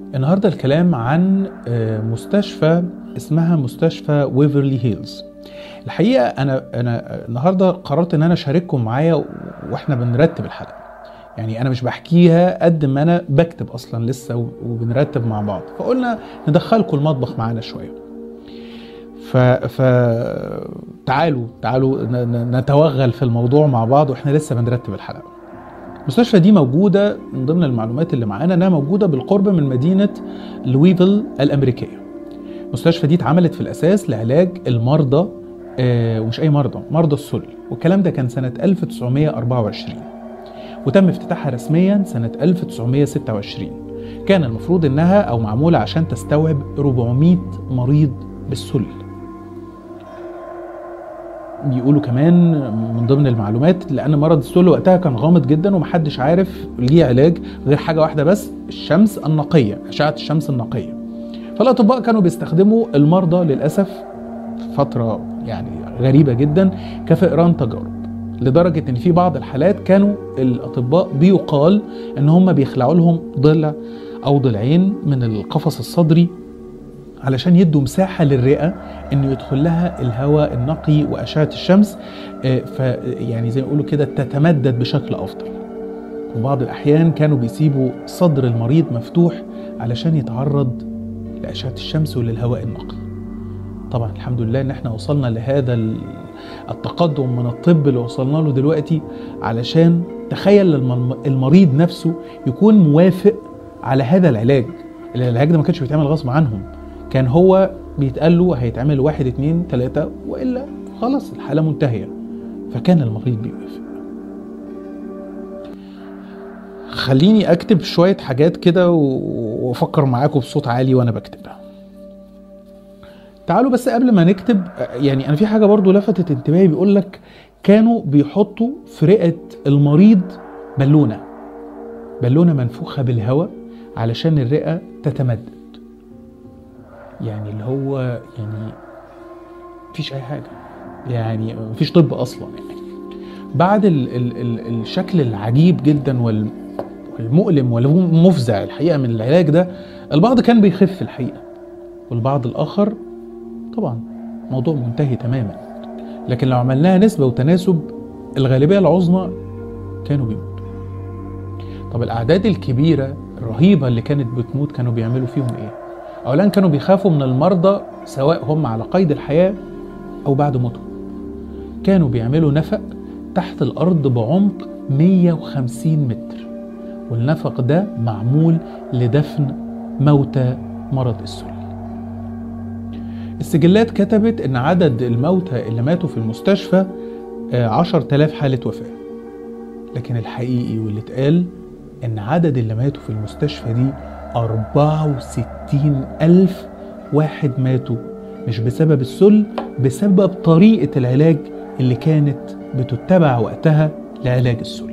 النهارده الكلام عن آه، مستشفى اسمها مستشفى ويفرلي هيلز الحقيقه انا انا النهارده قررت ان انا اشارككم معايا واحنا بنرتب الحلقه يعني انا مش بحكيها قد ما انا بكتب اصلا لسه و- وبنرتب مع بعض فقلنا ندخلكم المطبخ معانا شويه ف... ف تعالوا تعالوا ن- ن- نتوغل في الموضوع مع بعض واحنا لسه بنرتب الحلقه المستشفى دي موجودة من ضمن المعلومات اللي معانا انها موجودة بالقرب من مدينة لويفل الأمريكية. المستشفى دي اتعملت في الأساس لعلاج المرضى آه، ومش أي مرضى، مرضى السل، والكلام ده كان سنة 1924. وتم افتتاحها رسميا سنة 1926. كان المفروض انها او معمولة عشان تستوعب 400 مريض بالسل. بيقولوا كمان من ضمن المعلومات لان مرض السل وقتها كان غامض جدا ومحدش عارف ليه علاج غير حاجه واحده بس الشمس النقيه اشعه الشمس النقيه فالاطباء كانوا بيستخدموا المرضى للاسف في فتره يعني غريبه جدا كفئران تجارب لدرجه ان في بعض الحالات كانوا الاطباء بيقال ان هم بيخلعوا لهم ضلع او ضلعين من القفص الصدري علشان يدوا مساحة للرئة انه يدخل لها الهواء النقي واشعة الشمس آه، ف يعني زي ما يقولوا كده تتمدد بشكل افضل. وبعض الاحيان كانوا بيسيبوا صدر المريض مفتوح علشان يتعرض لاشعة الشمس وللهواء النقي. طبعا الحمد لله ان احنا وصلنا لهذا ال- التقدم من الطب اللي وصلنا له دلوقتي علشان تخيل الم- المريض نفسه يكون موافق على هذا العلاج العلاج ده ما كانش بيتعمل غصب عنهم كان هو بيتقال له هيتعمل واحد اتنين تلاتة والا خلاص الحالة منتهية فكان المريض بيوافق خليني اكتب شوية حاجات كده و- وافكر معاكم بصوت عالي وانا بكتبها تعالوا بس قبل ما نكتب يعني انا في حاجة برضو لفتت انتباهي بيقول لك كانوا بيحطوا في رئة المريض بالونة بالونة منفوخة بالهواء علشان الرئة تتمدد يعني اللي هو يعني مفيش اي حاجه يعني مفيش طب اصلا يعني بعد ال ال ال الشكل العجيب جدا وال والمؤلم والمفزع الحقيقه من العلاج ده البعض كان بيخف الحقيقه والبعض الاخر طبعا موضوع منتهي تماما لكن لو عملناها نسبه وتناسب الغالبيه العظمى كانوا بيموتوا طب الاعداد الكبيره الرهيبه اللي كانت بتموت كانوا بيعملوا فيهم ايه اولا كانوا بيخافوا من المرضى سواء هم على قيد الحياه او بعد موتهم كانوا بيعملوا نفق تحت الارض بعمق 150 متر والنفق ده معمول لدفن موتى مرض السل السجلات كتبت ان عدد الموتى اللي ماتوا في المستشفى آه، 10000 حالة وفاة لكن الحقيقي واللي اتقال ان عدد اللي ماتوا في المستشفى دي 64 ألف واحد ماتوا مش بسبب السل بسبب طريقة العلاج اللي كانت بتتبع وقتها لعلاج السل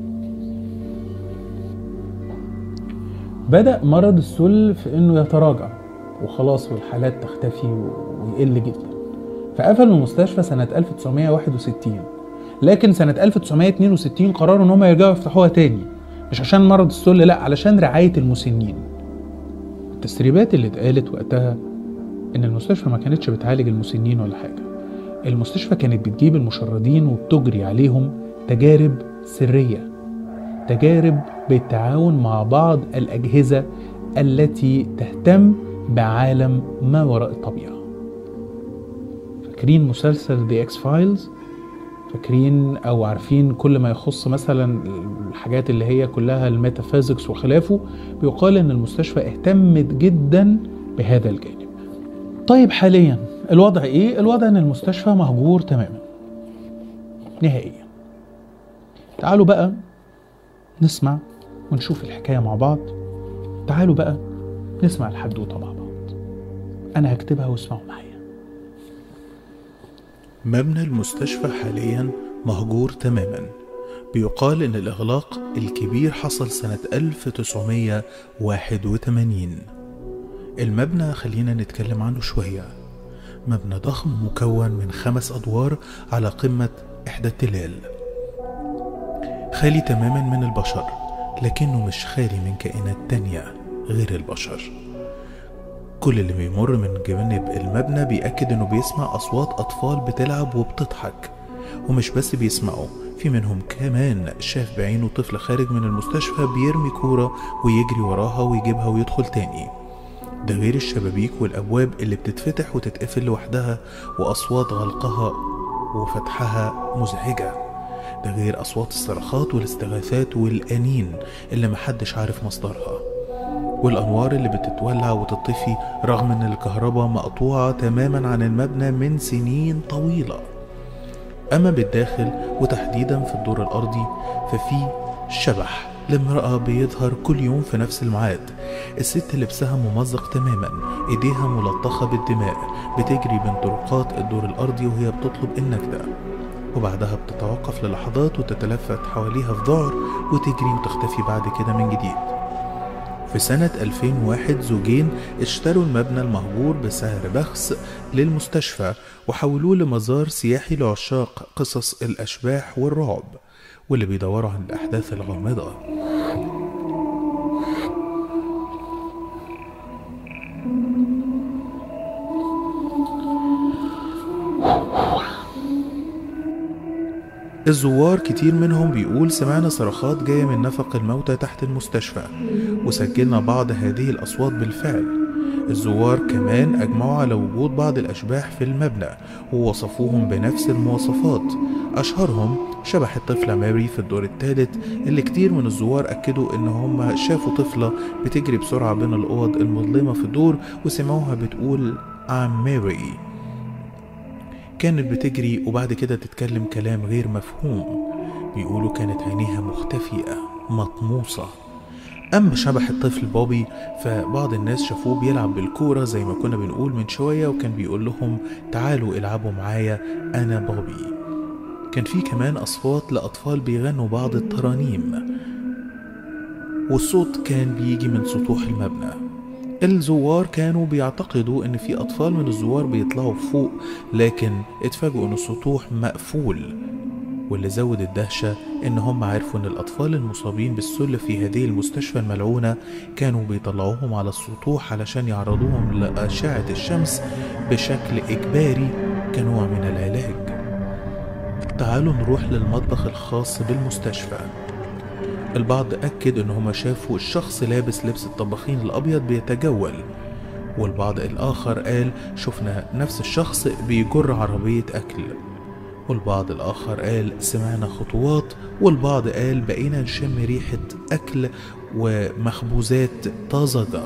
بدأ مرض السل في انه يتراجع وخلاص والحالات تختفي ويقل جدا فقفلوا المستشفى سنة 1961 لكن سنة 1962 قرروا ان هم يرجعوا يفتحوها تاني مش عشان مرض السل لا علشان رعاية المسنين التسريبات اللي اتقالت وقتها ان المستشفى ما كانتش بتعالج المسنين ولا حاجة المستشفى كانت بتجيب المشردين وبتجري عليهم تجارب سرية تجارب بالتعاون مع بعض الأجهزة التي تهتم بعالم ما وراء الطبيعة فاكرين مسلسل The X Files فاكرين او عارفين كل ما يخص مثلا الحاجات اللي هي كلها الميتافيزيكس وخلافه بيقال ان المستشفى اهتمت جدا بهذا الجانب طيب حاليا الوضع ايه الوضع ان المستشفى مهجور تماما نهائيا تعالوا بقى نسمع ونشوف الحكايه مع بعض تعالوا بقى نسمع الحدوته مع بعض انا هكتبها واسمعوا معايا مبنى المستشفى حاليا مهجور تماما بيقال ان الاغلاق الكبير حصل سنة 1981 المبنى خلينا نتكلم عنه شوية مبنى ضخم مكون من خمس ادوار على قمة احدى التلال خالي تماما من البشر لكنه مش خالي من كائنات تانية غير البشر كل اللي بيمر من جانب المبنى بيأكد انه بيسمع اصوات اطفال بتلعب وبتضحك ومش بس بيسمعوا في منهم كمان شاف بعينه طفل خارج من المستشفى بيرمي كورة ويجري وراها ويجيبها ويدخل تاني ده غير الشبابيك والأبواب اللي بتتفتح وتتقفل لوحدها وأصوات غلقها وفتحها مزعجة ده غير أصوات الصرخات والاستغاثات والأنين اللي محدش عارف مصدرها والأنوار اللي بتتولع وتطفي رغم إن الكهرباء مقطوعة تماما عن المبنى من سنين طويلة أما بالداخل وتحديدا في الدور الأرضي ففي شبح لامرأة بيظهر كل يوم في نفس الميعاد الست لبسها ممزق تماما ايديها ملطخة بالدماء بتجري بين طرقات الدور الأرضي وهي بتطلب النجدة وبعدها بتتوقف للحظات وتتلفت حواليها في ذعر وتجري وتختفي بعد كده من جديد في سنة 2001 زوجين اشتروا المبنى المهجور بسعر بخس للمستشفى وحولوه لمزار سياحي لعشاق قصص الأشباح والرعب واللي بيدوروا عن الأحداث الغامضة الزوار كتير منهم بيقول سمعنا صرخات جاية من نفق الموتى تحت المستشفى وسجلنا بعض هذه الأصوات بالفعل الزوار كمان أجمعوا على وجود بعض الأشباح في المبنى ووصفوهم بنفس المواصفات أشهرهم شبح الطفلة ماري في الدور الثالث اللي كتير من الزوار أكدوا إن هم شافوا طفلة بتجري بسرعة بين الأوض المظلمة في الدور وسمعوها بتقول I'm ماري كانت بتجري وبعد كده تتكلم كلام غير مفهوم بيقولوا كانت عينيها مختفية مطموسة أما شبح الطفل بوبي فبعض الناس شافوه بيلعب بالكورة زي ما كنا بنقول من شوية وكان بيقول لهم تعالوا العبوا معايا أنا بوبي كان في كمان أصوات لأطفال بيغنوا بعض الترانيم والصوت كان بيجي من سطوح المبنى الزوار كانوا بيعتقدوا ان في اطفال من الزوار بيطلعوا فوق لكن اتفاجئوا ان السطوح مقفول واللي زود الدهشة إن هم عرفوا إن الأطفال المصابين بالسل في هذه المستشفى الملعونة كانوا بيطلعوهم على السطوح علشان يعرضوهم لأشعة الشمس بشكل إجباري كنوع من العلاج تعالوا نروح للمطبخ الخاص بالمستشفى البعض أكد إن هما شافوا الشخص لابس لبس الطباخين الأبيض بيتجول والبعض الآخر قال شفنا نفس الشخص بيجر عربية أكل والبعض الآخر قال سمعنا خطوات والبعض قال بقينا نشم ريحة أكل ومخبوزات طازجة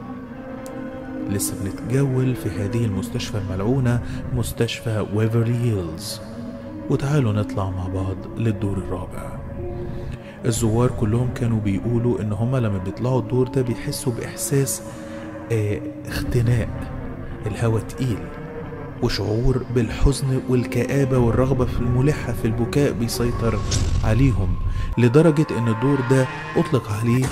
لسه بنتجول في هذه المستشفى الملعونة مستشفى ويفرلي هيلز وتعالوا نطلع مع بعض للدور الرابع الزوار كلهم كانوا بيقولوا ان هما لما بيطلعوا الدور ده بيحسوا باحساس اه اختناق الهوا تقيل وشعور بالحزن والكآبة والرغبة في الملحة في البكاء بيسيطر عليهم لدرجة ان الدور ده اطلق عليه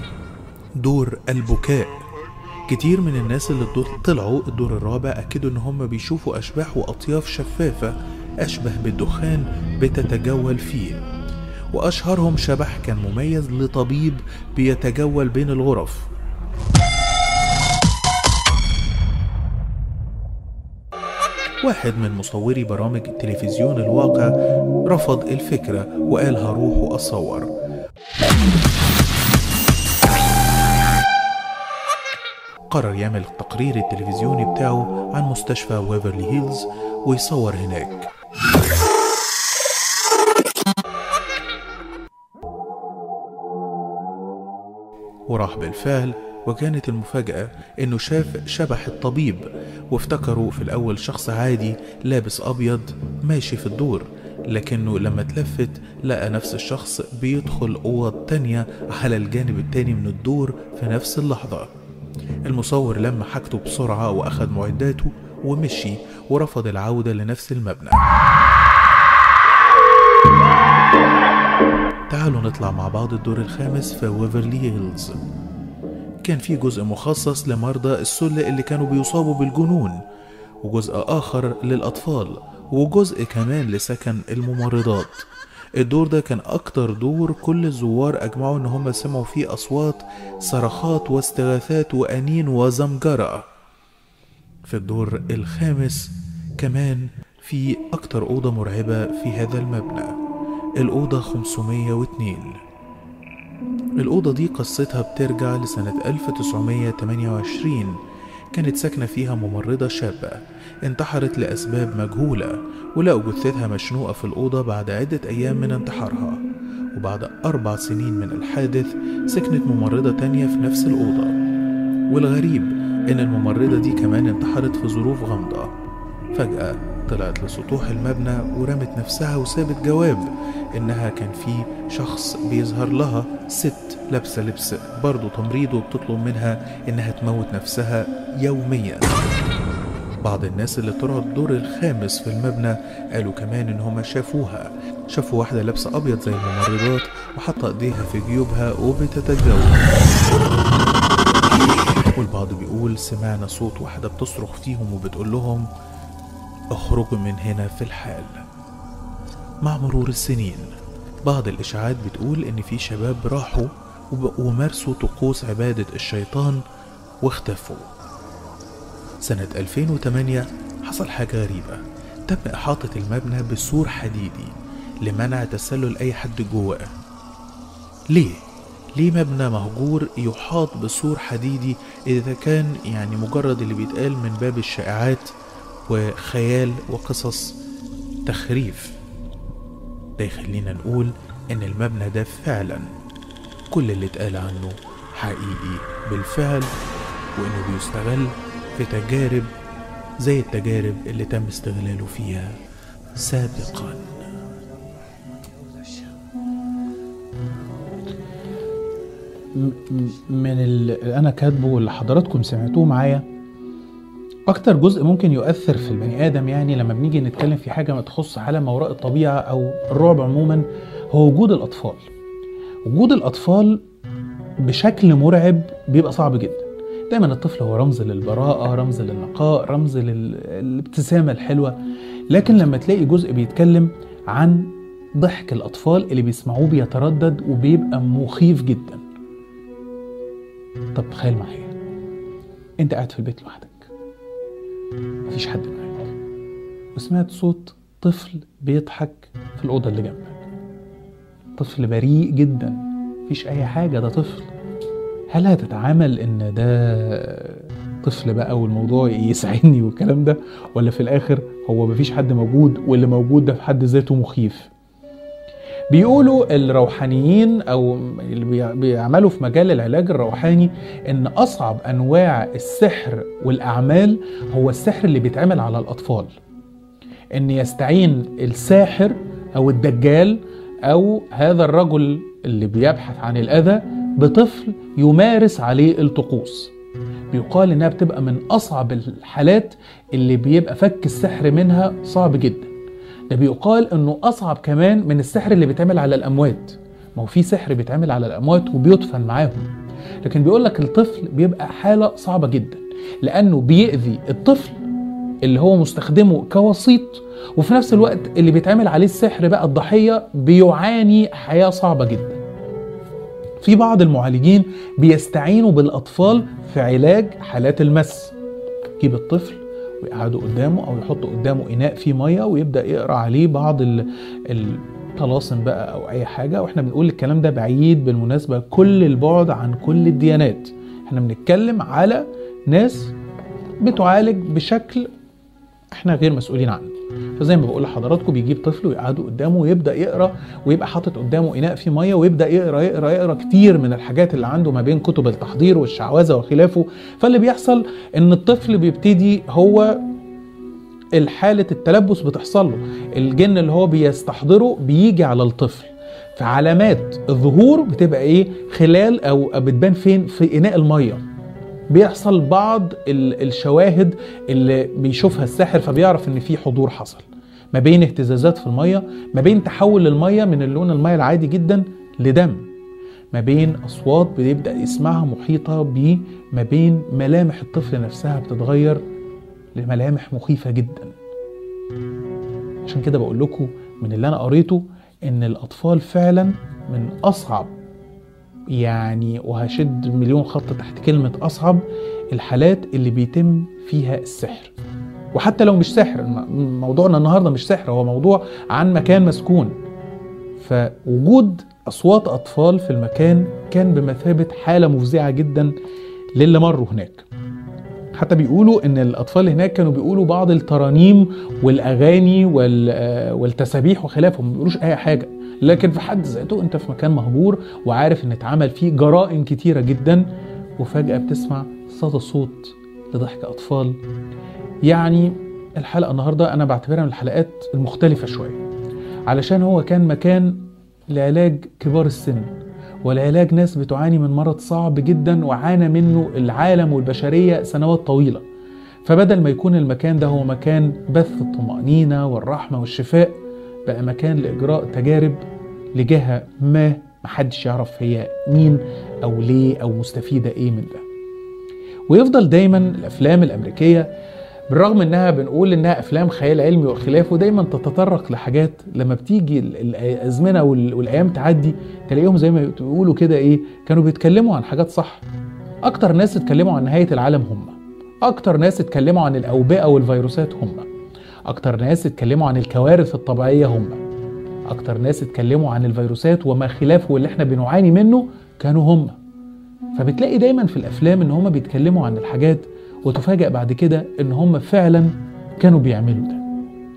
دور البكاء كتير من الناس اللي الدور طلعوا الدور الرابع أكدوا إن هم بيشوفوا أشباح وأطياف شفافة أشبه بالدخان بتتجول فيه وأشهرهم شبح كان مميز لطبيب بيتجول بين الغرف واحد من مصوري برامج التلفزيون الواقع رفض الفكرة وقال هروح وأصور قرر يعمل التقرير التلفزيوني بتاعه عن مستشفى ويفرلي هيلز ويصور هناك وراح بالفعل وكانت المفاجأة إنه شاف شبح الطبيب وافتكروا في الأول شخص عادي لابس أبيض ماشي في الدور لكنه لما اتلفت لقى نفس الشخص بيدخل أوض تانية على الجانب التاني من الدور في نفس اللحظة المصور لم حاجته بسرعة وأخذ معداته ومشي ورفض العودة لنفس المبنى تعالوا نطلع مع بعض الدور الخامس في ويفرلي هيلز كان في جزء مخصص لمرضى السل اللي كانوا بيصابوا بالجنون وجزء آخر للأطفال وجزء كمان لسكن الممرضات الدور ده كان أكتر دور كل الزوار أجمعوا إن هم سمعوا فيه أصوات صرخات واستغاثات وأنين وزمجرة في الدور الخامس كمان في أكتر أوضة مرعبة في هذا المبنى الأوضة 502 الأوضة دي قصتها بترجع لسنة 1928 كانت ساكنة فيها ممرضة شابة انتحرت لأسباب مجهولة ولقوا جثتها مشنوقة في الأوضة بعد عدة أيام من انتحارها وبعد أربع سنين من الحادث سكنت ممرضة تانية في نفس الأوضة والغريب إن الممرضة دي كمان انتحرت في ظروف غامضة فجأة طلعت لسطوح المبنى ورمت نفسها وسابت جواب إنها كان في شخص بيظهر لها ست لابسة لبس برضه تمريض وبتطلب منها إنها تموت نفسها يوميا بعض الناس اللي طلعوا الدور الخامس في المبنى قالوا كمان إن هما شافوها شافوا واحدة لابسة أبيض زي الممرضات وحاطة إيديها في جيوبها وبتتجول والبعض بيقول سمعنا صوت واحدة بتصرخ فيهم وبتقول لهم اخرجوا من هنا في الحال مع مرور السنين بعض الإشاعات بتقول إن في شباب راحوا وب- ومارسوا طقوس عبادة الشيطان واختفوا سنة 2008 حصل حاجة غريبة تم إحاطة المبنى بسور حديدي لمنع تسلل أي حد جواه ليه؟ ليه مبنى مهجور يحاط بسور حديدي إذا كان يعني مجرد اللي بيتقال من باب الشائعات وخيال وقصص تخريف ده يخلينا نقول إن المبنى ده فعلا كل اللي اتقال عنه حقيقي بالفعل وإنه بيستغل في تجارب زي التجارب اللي تم استغلاله فيها سابقا م- م- من اللي انا كاتبه واللي حضراتكم سمعتوه معايا اكتر جزء ممكن يؤثر في البني ادم يعني لما بنيجي نتكلم في حاجه ما تخص عالم ما وراء الطبيعه او الرعب عموما هو وجود الاطفال وجود الاطفال بشكل مرعب بيبقى صعب جدا دايما الطفل هو رمز للبراءة رمز للنقاء رمز للابتسامة الحلوة لكن لما تلاقي جزء بيتكلم عن ضحك الأطفال اللي بيسمعوه بيتردد وبيبقى مخيف جدا طب تخيل معايا انت قاعد في البيت لوحدك مفيش حد معاك وسمعت صوت طفل بيضحك في الأوضة اللي جنبك طفل بريء جدا مفيش أي حاجة ده طفل هل هتتعامل ان ده طفل بقى والموضوع يسعدني والكلام ده ولا في الاخر هو مفيش حد موجود واللي موجود ده في حد ذاته مخيف بيقولوا الروحانيين او اللي بي- بيعملوا في مجال العلاج الروحاني ان اصعب انواع السحر والاعمال هو السحر اللي بيتعمل على الاطفال ان يستعين الساحر او الدجال او هذا الرجل اللي بيبحث عن الاذى بطفل يمارس عليه الطقوس بيقال انها بتبقى من اصعب الحالات اللي بيبقى فك السحر منها صعب جدا ده بيقال انه اصعب كمان من السحر اللي بيتعمل على الاموات ما هو في سحر بيتعمل على الاموات وبيدفن معاهم لكن بيقول لك الطفل بيبقى حاله صعبه جدا لانه بيأذي الطفل اللي هو مستخدمه كوسيط وفي نفس الوقت اللي بيتعمل عليه السحر بقى الضحيه بيعاني حياه صعبه جدا في بعض المعالجين بيستعينوا بالاطفال في علاج حالات المس يجيب الطفل ويقعدوا قدامه او يحطوا قدامه اناء فيه ميه ويبدا يقرا عليه بعض ال- الطلاسم بقى او اي حاجه واحنا بنقول الكلام ده بعيد بالمناسبه كل البعد عن كل الديانات احنا بنتكلم على ناس بتعالج بشكل احنا غير مسؤولين عنه فزي ما بقول لحضراتكم بيجيب طفل ويقعدوا قدامه ويبدا يقرا ويبقى حاطط قدامه اناء فيه ميه ويبدا يقرا يقرا يقرا كتير من الحاجات اللي عنده ما بين كتب التحضير والشعوذه وخلافه فاللي بيحصل ان الطفل بيبتدي هو الحالة التلبس بتحصل له الجن اللي هو بيستحضره بيجي على الطفل فعلامات الظهور بتبقى ايه خلال او بتبان فين في اناء الميه بيحصل بعض ال- الشواهد اللي بيشوفها الساحر فبيعرف ان في حضور حصل ما بين اهتزازات في الميه ما بين تحول الميه من اللون الميه العادي جدا لدم ما بين اصوات بيبدا يسمعها محيطه ب ما بين ملامح الطفل نفسها بتتغير لملامح مخيفه جدا عشان كده بقول لكم من اللي انا قريته ان الاطفال فعلا من اصعب يعني وهشد مليون خط تحت كلمة أصعب الحالات اللي بيتم فيها السحر وحتى لو مش سحر الم- موضوعنا النهاردة مش سحر هو موضوع عن مكان مسكون فوجود أصوات أطفال في المكان كان بمثابة حالة مفزعة جدا للي مروا هناك حتى بيقولوا ان الاطفال هناك كانوا بيقولوا بعض الترانيم والاغاني وال- آه، والتسابيح وخلافه ما بيقولوش اي حاجه لكن في حد ذاته انت في مكان مهجور وعارف ان اتعمل فيه جرائم كتيره جدا وفجاه بتسمع صدى صوت لضحك اطفال يعني الحلقه النهارده انا بعتبرها من الحلقات المختلفه شويه علشان هو كان مكان لعلاج كبار السن والعلاج ناس بتعاني من مرض صعب جدا وعانى منه العالم والبشرية سنوات طويلة فبدل ما يكون المكان ده هو مكان بث الطمأنينة والرحمة والشفاء بقى مكان لإجراء تجارب لجهة ما محدش يعرف هي مين أو ليه أو مستفيدة إيه من ده ويفضل دايما الأفلام الأمريكية بالرغم انها بنقول انها افلام خيال علمي وخلافه دايما تتطرق لحاجات لما بتيجي ال- الازمنه وال- والايام تعدي تلاقيهم زي ما بيقولوا كده ايه كانوا بيتكلموا عن حاجات صح اكتر ناس اتكلموا عن نهايه العالم هم اكتر ناس اتكلموا عن الاوبئه والفيروسات هم اكتر ناس اتكلموا عن الكوارث الطبيعيه هم اكتر ناس اتكلموا عن الفيروسات وما خلافه واللي احنا بنعاني منه كانوا هم فبتلاقي دايما في الافلام ان هم بيتكلموا عن الحاجات وتفاجأ بعد كده ان هم فعلا كانوا بيعملوا ده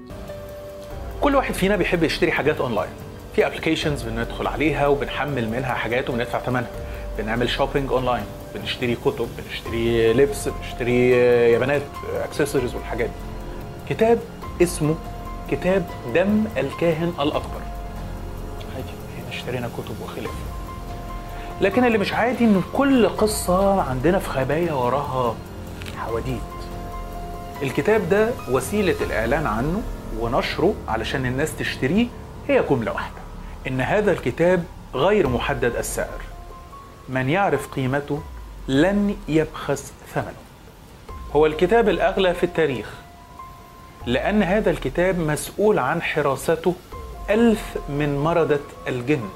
كل واحد فينا بيحب يشتري حاجات اونلاين في ابلكيشنز بندخل عليها وبنحمل منها حاجات وبندفع ثمنها بنعمل شوبينج اونلاين بنشتري كتب بنشتري لبس بنشتري يابانات اكسسوارز والحاجات دي كتاب اسمه كتاب دم الكاهن الاكبر عادي احنا اشترينا كتب وخلافه لكن اللي مش عادي ان كل قصه عندنا في خبايا وراها حواديت الكتاب ده وسيلة الإعلان عنه ونشره علشان الناس تشتريه هي جملة واحدة إن هذا الكتاب غير محدد السعر من يعرف قيمته لن يبخس ثمنه هو الكتاب الأغلى في التاريخ لأن هذا الكتاب مسؤول عن حراسته ألف من مردة الجن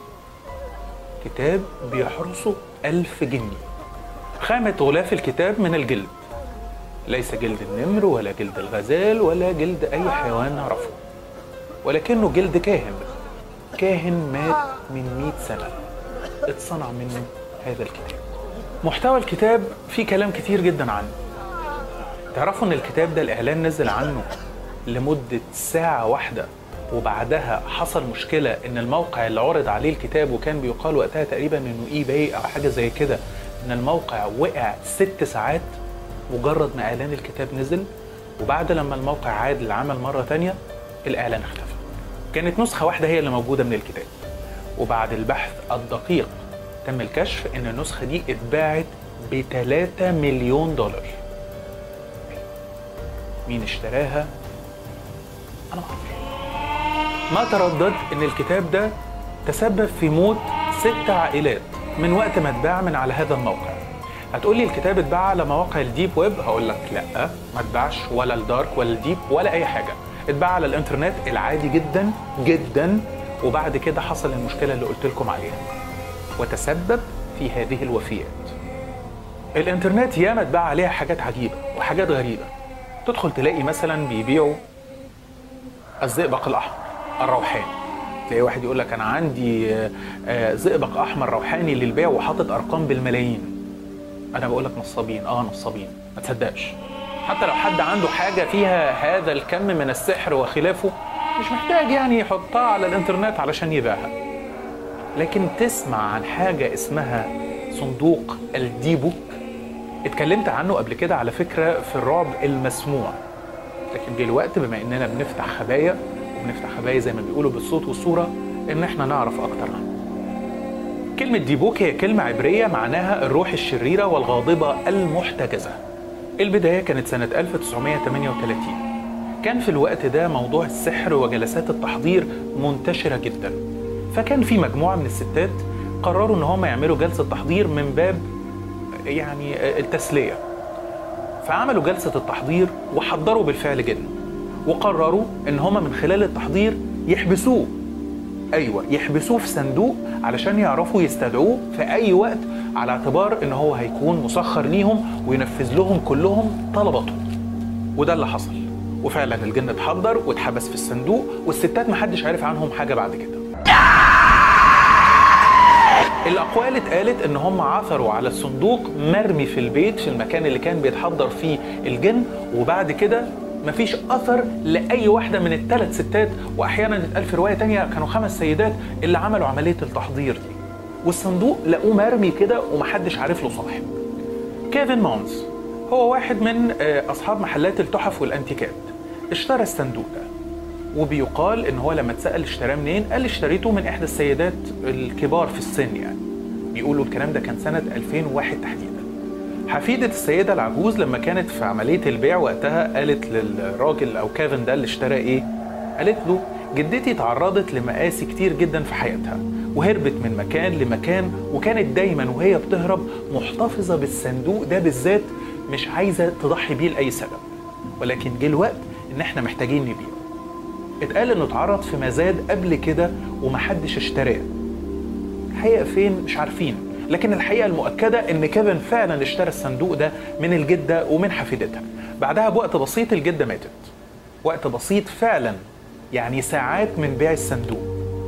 كتاب بيحرسه ألف جني خامة غلاف الكتاب من الجلد ليس جلد النمر ولا جلد الغزال ولا جلد أي حيوان نعرفه ولكنه جلد كاهن كاهن مات من مئة سنة اتصنع منه هذا الكتاب محتوى الكتاب فيه كلام كتير جدا عنه تعرفوا ان الكتاب ده الاعلان نزل عنه لمدة ساعة واحدة وبعدها حصل مشكلة ان الموقع اللي عرض عليه الكتاب وكان بيقال وقتها تقريبا انه اي باي او حاجة زي كده ان الموقع وقع ست ساعات مجرد ما اعلان الكتاب نزل وبعد لما الموقع عاد للعمل مرة تانية الاعلان اختفى كانت نسخة واحدة هي اللي موجودة من الكتاب وبعد البحث الدقيق تم الكشف ان النسخة دي اتباعت ب 3 مليون دولار مين اشتراها انا ما اعرفش ما تردد ان الكتاب ده تسبب في موت ست عائلات من وقت ما اتباع من على هذا الموقع هتقولي الكتاب اتباع على مواقع الديب ويب هقول لك لا ما اتباعش ولا الدارك ولا الديب ولا اي حاجه اتباع على الانترنت العادي جدا جدا وبعد كده حصل المشكله اللي قلت لكم عليها وتسبب في هذه الوفيات الانترنت ياما اتباع عليها حاجات عجيبه وحاجات غريبه تدخل تلاقي مثلا بيبيعوا الزئبق الاحمر الروحاني تلاقي واحد يقول لك انا عندي آه، آه، زئبق احمر روحاني للبيع وحاطط ارقام بالملايين انا بقول لك نصابين اه نصابين ما تصدقش حتى لو حد عنده حاجه فيها هذا الكم من السحر وخلافه مش محتاج يعني يحطها على الانترنت علشان يبيعها لكن تسمع عن حاجه اسمها صندوق الديبوك اتكلمت عنه قبل كده على فكره في الرعب المسموع لكن جه الوقت بما اننا بنفتح خبايا وبنفتح خبايا زي ما بيقولوا بالصوت والصوره ان احنا نعرف اكتر عنه كلمة ديبوك هي كلمة عبرية معناها الروح الشريرة والغاضبة المحتجزة البداية كانت سنة 1938 كان في الوقت ده موضوع السحر وجلسات التحضير منتشرة جدا فكان في مجموعة من الستات قرروا ان هم يعملوا جلسة تحضير من باب يعني التسلية فعملوا جلسة التحضير وحضروا بالفعل جن وقرروا ان هم من خلال التحضير يحبسوه ايوه يحبسوه في صندوق علشان يعرفوا يستدعوه في اي وقت على اعتبار ان هو هيكون مسخر ليهم وينفذ لهم كلهم طلباتهم وده اللي حصل وفعلا الجن اتحضر واتحبس في الصندوق والستات محدش عارف عنهم حاجه بعد كده الاقوال اتقالت ان هم عثروا على الصندوق مرمي في البيت في المكان اللي كان بيتحضر فيه الجن وبعد كده مفيش اثر لاي واحده من الثلاث ستات واحيانا اتقال في روايه تانية كانوا خمس سيدات اللي عملوا عمليه التحضير دي والصندوق لقوه مرمي كده ومحدش عارف له صاحب كيفن مونز هو واحد من آه، اصحاب محلات التحف والانتيكات اشترى الصندوق ده وبيقال ان هو لما اتسال اشتراه منين قال اشتريته من احدى السيدات الكبار في السن يعني بيقولوا الكلام ده كان سنه 2001 تحديدا حفيدة السيدة العجوز لما كانت في عملية البيع وقتها قالت للراجل أو كيفن ده اللي اشترى إيه؟ قالت له جدتي تعرضت لمآسي كتير جدا في حياتها وهربت من مكان لمكان وكانت دايما وهي بتهرب محتفظة بالصندوق ده بالذات مش عايزة تضحي بيه لأي سبب ولكن جه الوقت إن إحنا محتاجين نبيعه اتقال إنه اتعرض في مزاد قبل كده ومحدش اشتراه الحقيقه فين مش عارفين لكن الحقيقه المؤكده ان كيفن فعلا اشترى الصندوق ده من الجده ومن حفيدتها بعدها بوقت بسيط الجده ماتت وقت بسيط فعلا يعني ساعات من بيع الصندوق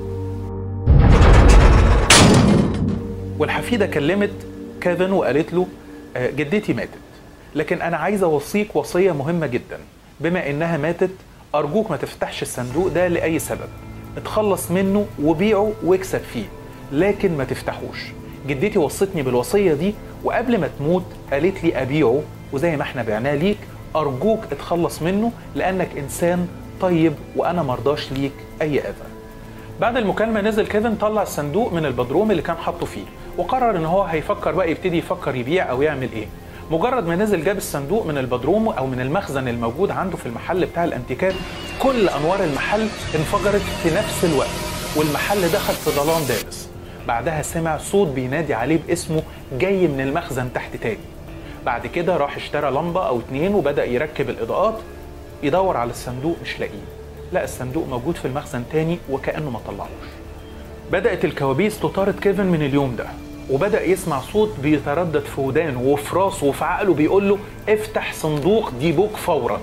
والحفيده كلمت كيفن وقالت له آه، جدتي ماتت لكن انا عايزه اوصيك وصيه مهمه جدا بما انها ماتت ارجوك ما تفتحش الصندوق ده لاي سبب اتخلص منه وبيعه واكسب فيه لكن ما تفتحوش جدتي وصتني بالوصيه دي وقبل ما تموت قالت لي ابيعه وزي ما احنا بعناه ليك ارجوك اتخلص منه لانك انسان طيب وانا مرضاش ليك اي اذى بعد المكالمه نزل كيفن طلع الصندوق من البدروم اللي كان حاطه فيه وقرر ان هو هيفكر بقى يبتدي يفكر يبيع او يعمل ايه مجرد ما نزل جاب الصندوق من البدروم او من المخزن الموجود عنده في المحل بتاع الانتيكات كل انوار المحل انفجرت في نفس الوقت والمحل دخل في ظلام دامس بعدها سمع صوت بينادي عليه باسمه جاي من المخزن تحت تاني بعد كده راح اشترى لمبة أو اتنين وبدأ يركب الإضاءات يدور على الصندوق مش لاقيه لقى الصندوق موجود في المخزن تاني وكأنه ما طلعوش بدأت الكوابيس تطارد كيفن من اليوم ده وبدأ يسمع صوت بيتردد في ودانه وفي راسه وفي عقله بيقول له افتح صندوق ديبوك فورا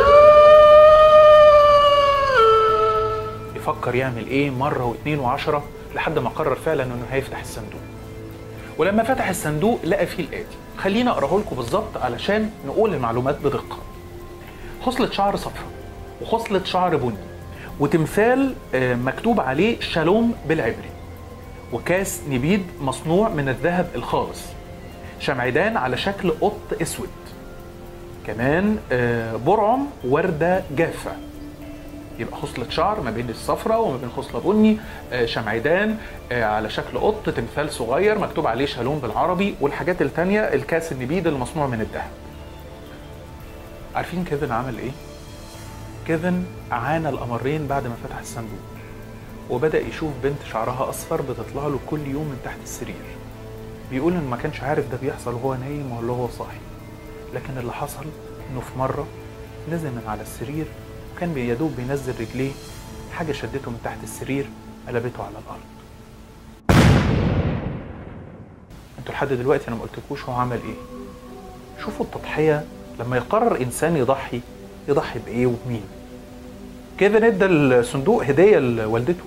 يفكر يعمل ايه مرة واثنين وعشرة لحد ما قرر فعلا انه هيفتح الصندوق ولما فتح الصندوق لقى فيه الآتي خلينا أقراه لكم بالظبط علشان نقول المعلومات بدقة خصلة شعر صفراء وخصلة شعر بني وتمثال آه، مكتوب عليه شالوم بالعبري وكاس نبيد مصنوع من الذهب الخالص شمعدان على شكل قط اسود كمان آه، برعم ورده جافه يبقى خصلة شعر ما بين الصفراء وما بين خصلة بني آه، شمعدان آه، على شكل قط تمثال صغير مكتوب عليه شالوم بالعربي والحاجات التانية الكاس النبيد المصنوع من الذهب عارفين كيفن عمل ايه؟ كيفن عانى الأمرين بعد ما فتح الصندوق وبدأ يشوف بنت شعرها أصفر بتطلع له كل يوم من تحت السرير بيقول إنه ما كانش عارف ده بيحصل وهو نايم ولا هو صاحي لكن اللي حصل إنه في مرة نزل من على السرير وكان يا دوب بينزل رجليه حاجة شدته من تحت السرير قلبته على الأرض انتوا لحد دلوقتي انا ما قلتلكوش هو عمل ايه شوفوا التضحية لما يقرر انسان يضحي يضحي بايه وبمين كيفن ادى الصندوق هدية لوالدته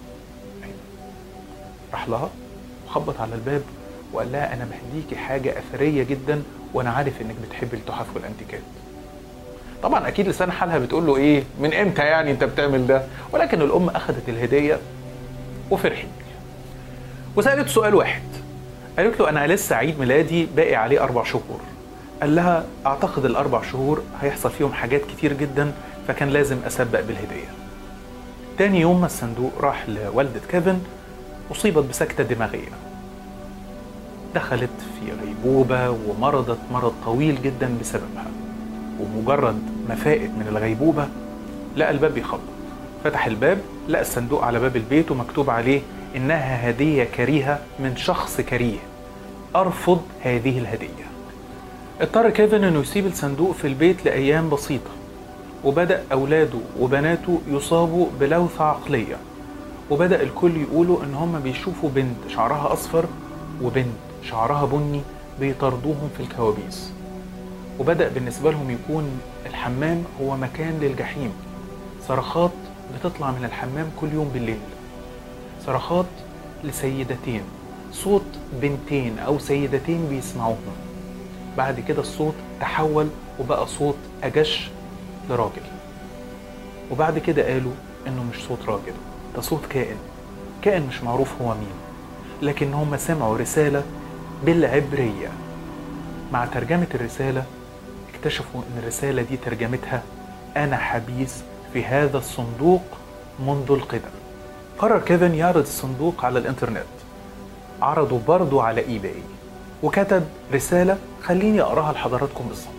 راح لها وخبط على الباب وقال لها انا بهديكي حاجة اثرية جدا وانا عارف انك بتحبي التحف والانتيكات طبعا اكيد لسان حالها بتقول له ايه من امتى يعني انت بتعمل ده ولكن الام اخذت الهدية وفرحت وسالته سؤال واحد قالت له انا لسه عيد ميلادي باقي عليه اربع شهور قال لها اعتقد الاربع شهور هيحصل فيهم حاجات كتير جدا فكان لازم اسبق بالهديه تاني يوم ما الصندوق راح لوالدة كيفن أصيبت بسكتة دماغية دخلت في غيبوبة ومرضت مرض طويل جدا بسببها ومجرد ما فاقت من الغيبوبة لقى الباب بيخبط فتح الباب لقى الصندوق على باب البيت ومكتوب عليه إنها هدية كريهة من شخص كريه أرفض هذه الهدية اضطر كيفن إنه يسيب الصندوق في البيت لأيام بسيطة وبدأ أولاده وبناته يصابوا بلوثة عقلية وبدأ الكل يقولوا إن هم بيشوفوا بنت شعرها أصفر وبنت شعرها بني بيطاردوهم في الكوابيس وبدأ بالنسبة لهم يكون الحمام هو مكان للجحيم صرخات بتطلع من الحمام كل يوم بالليل صرخات لسيدتين صوت بنتين أو سيدتين بيسمعوهم بعد كده الصوت تحول وبقى صوت أجش لراجل وبعد كده قالوا إنه مش صوت راجل ده صوت كائن كائن مش معروف هو مين لكن هم سمعوا رسالة بالعبرية مع ترجمة الرسالة اكتشفوا ان الرسالة دي ترجمتها انا حبيس في هذا الصندوق منذ القدم قرر كيفن يعرض الصندوق على الانترنت عرضه برضه على اي باي وكتب رسالة خليني اقراها لحضراتكم بالظبط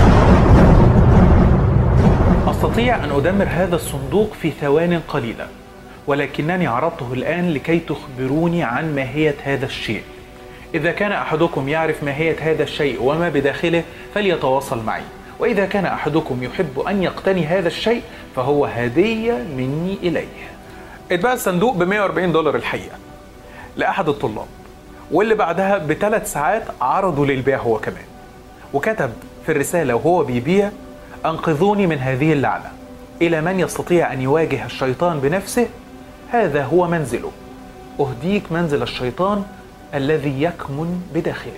استطيع ان ادمر هذا الصندوق في ثوان قليلة ولكنني عرضته الان لكي تخبروني عن ماهية هذا الشيء إذا كان أحدكم يعرف ماهية هذا الشيء وما بداخله فليتواصل معي وإذا كان أحدكم يحب أن يقتني هذا الشيء فهو هدية مني إليه اتباع الصندوق ب 140 دولار الحقيقة لأحد الطلاب واللي بعدها بثلاث ساعات عرضوا للبيع هو كمان وكتب في الرسالة وهو بيبيع أنقذوني من هذه اللعنة إلى من يستطيع أن يواجه الشيطان بنفسه هذا هو منزله أهديك منزل الشيطان الذي يكمن بداخله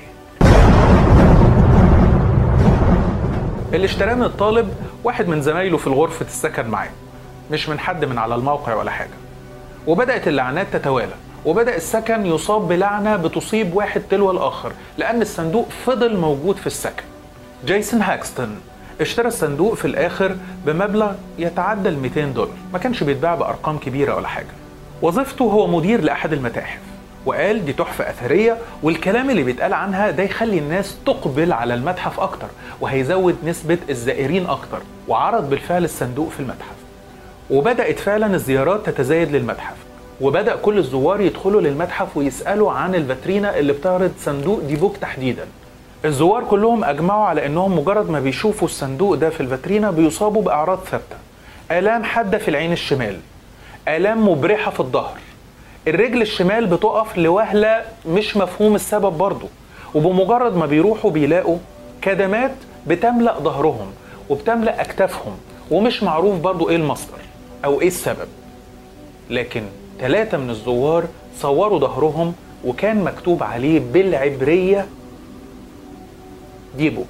اللي اشتراه من الطالب واحد من زمايله في الغرفة السكن معاه مش من حد من على الموقع ولا حاجة وبدأت اللعنات تتوالى وبدأ السكن يصاب بلعنة بتصيب واحد تلو الآخر لأن الصندوق فضل موجود في السكن جيسون هاكستون اشترى الصندوق في الآخر بمبلغ يتعدى ال 200 دولار ما كانش بيتباع بأرقام كبيرة ولا حاجة وظيفته هو مدير لأحد المتاحف وقال دي تحفة أثرية والكلام اللي بيتقال عنها ده يخلي الناس تقبل على المتحف أكتر وهيزود نسبة الزائرين أكتر وعرض بالفعل الصندوق في المتحف وبدأت فعلا الزيارات تتزايد للمتحف وبدأ كل الزوار يدخلوا للمتحف ويسألوا عن الفاترينا اللي بتعرض صندوق ديبوك تحديدا الزوار كلهم أجمعوا على أنهم مجرد ما بيشوفوا الصندوق ده في الفاترينا بيصابوا بأعراض ثابتة آلام حادة في العين الشمال آلام مبرحة في الظهر الرجل الشمال بتقف لوهلة مش مفهوم السبب برضه وبمجرد ما بيروحوا بيلاقوا كدمات بتملأ ظهرهم وبتملأ أكتافهم ومش معروف برضه إيه المصدر أو إيه السبب لكن ثلاثة من الزوار صوروا ظهرهم وكان مكتوب عليه بالعبرية ديبوك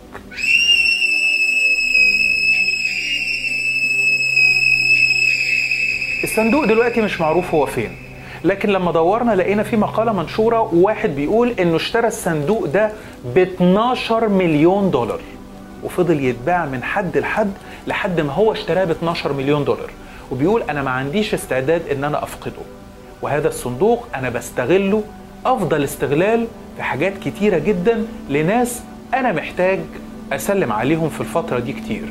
الصندوق دلوقتي مش معروف هو فين لكن لما دورنا لقينا في مقالة منشورة وواحد بيقول انه اشترى الصندوق ده ب 12 مليون دولار وفضل يتباع من حد لحد لحد ما هو اشتراه ب 12 مليون دولار وبيقول انا ما عنديش استعداد ان انا افقده وهذا الصندوق انا بستغله افضل استغلال في حاجات كتيرة جدا لناس انا محتاج اسلم عليهم في الفترة دي كتير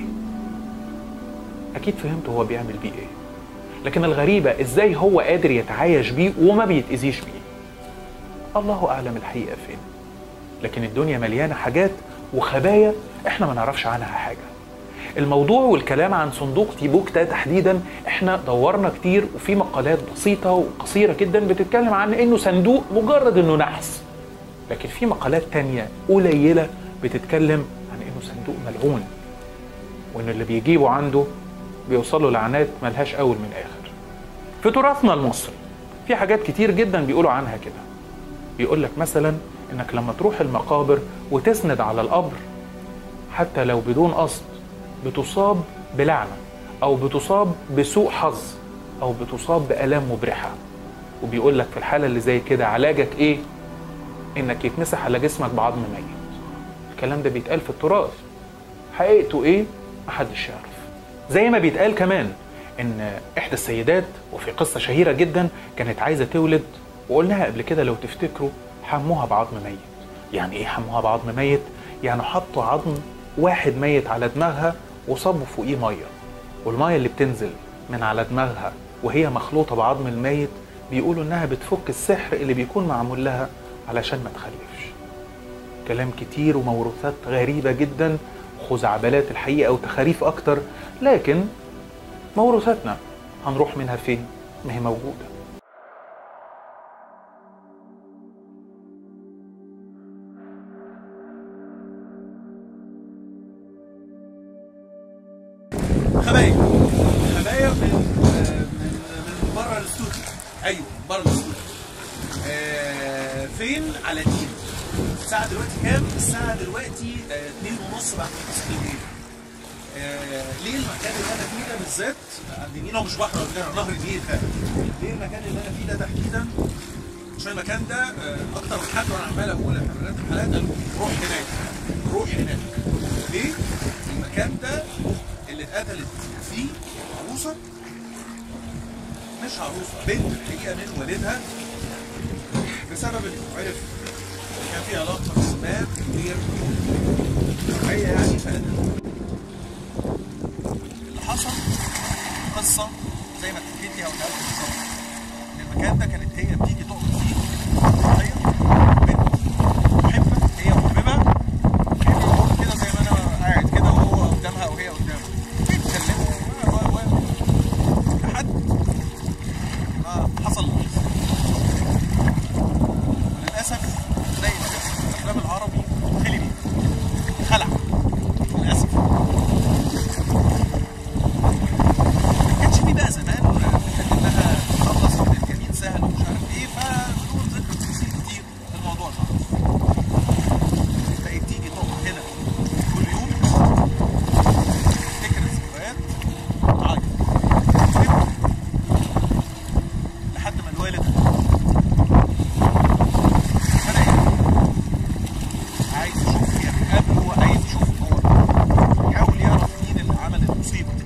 اكيد فهمت هو بيعمل بيه ايه لكن الغريبة ازاي هو قادر يتعايش بيه وما بيتأذيش بيه الله اعلم الحقيقة فين لكن الدنيا مليانة حاجات وخبايا احنا ما نعرفش عنها حاجة الموضوع والكلام عن صندوق تيبوك ده تحديدا احنا دورنا كتير وفي مقالات بسيطة وقصيرة جدا بتتكلم عن انه صندوق مجرد انه نحس لكن في مقالات تانية قليلة بتتكلم عن انه صندوق ملعون وان اللي بيجيبه عنده بيوصلوا لعنات ملهاش اول من اخر في تراثنا المصري في حاجات كتير جدا بيقولوا عنها كده بيقول لك مثلا انك لما تروح المقابر وتسند على القبر حتى لو بدون قصد بتصاب بلعنة او بتصاب بسوء حظ او بتصاب بآلام مبرحة وبيقول لك في الحالة اللي زي كده علاجك ايه انك يتمسح على جسمك بعظم ميت الكلام ده بيتقال في التراث حقيقته ايه محدش يعرف زي ما بيتقال كمان ان احدى السيدات وفي قصه شهيره جدا كانت عايزه تولد وقلناها قبل كده لو تفتكروا حموها بعظم ميت يعني ايه حموها بعظم ميت يعني حطوا عظم واحد ميت على دماغها وصبوا فوقيه ميه والميه اللي بتنزل من على دماغها وهي مخلوطه بعظم الميت بيقولوا انها بتفك السحر اللي بيكون معمول لها علشان ما تخلفش كلام كتير وموروثات غريبه جدا خزعبلات الحقيقه وتخاريف اكتر لكن موروثاتنا هنروح منها فين؟ ما هي موجوده حبايب حبايب من آه، من من بره الاستوديو ايوه من بره الاستوديو آه، فين على النيل الساعة دلوقتي كام؟ الساعة دلوقتي آه، اتنين ونص بعد نص الليل آه، ليه المكان اللي انا فيه ده بالذات عند النيل هو مش بحر ولا بتاع، نهر النيل فعلا ليه المكان اللي انا فيه ده تحديدا عشان المكان ده آه، اكتر من حد وانا عمال اقول اعلانات الحلقات قالوا روح هناك روح هناك ليه؟ المكان ده اللي اتقتلت فيه عروسه مش عروسه بنت الحقيقه من والدها بسبب انه عرف إن كان في علاقه ما غير هي يعني فقدها اللي حصل قصه زي ما اتحكيت لي او اتقالت بالظبط ان المكان ده كانت هي بتيجي تقعد فيه تخيل بنت محبه هي محببه هي بتقعد كده زي ما انا قاعد كده وهو قدامها وهي قدامه بيتكلموا و- و- و- لحد ما حصل الحادث. وللاسف زي ما بيحصل في الافلام العربي خلي بيه خلع للاسف ما كانش في بقى زمان فكره انها تخلص من الجميل سهل ومش عارف ايه فبدون ذكر تفاصيل كتير في الموضوع ده بقت تيجي تقعد هنا كل يوم تفتكر الذكريات وتعيط تبكي. لحد ما الوالد بدأ يقول عايز يشوف هي من قبل وعايز يشوف هو يحاول يعرف مين اللي عمل المصيبه دي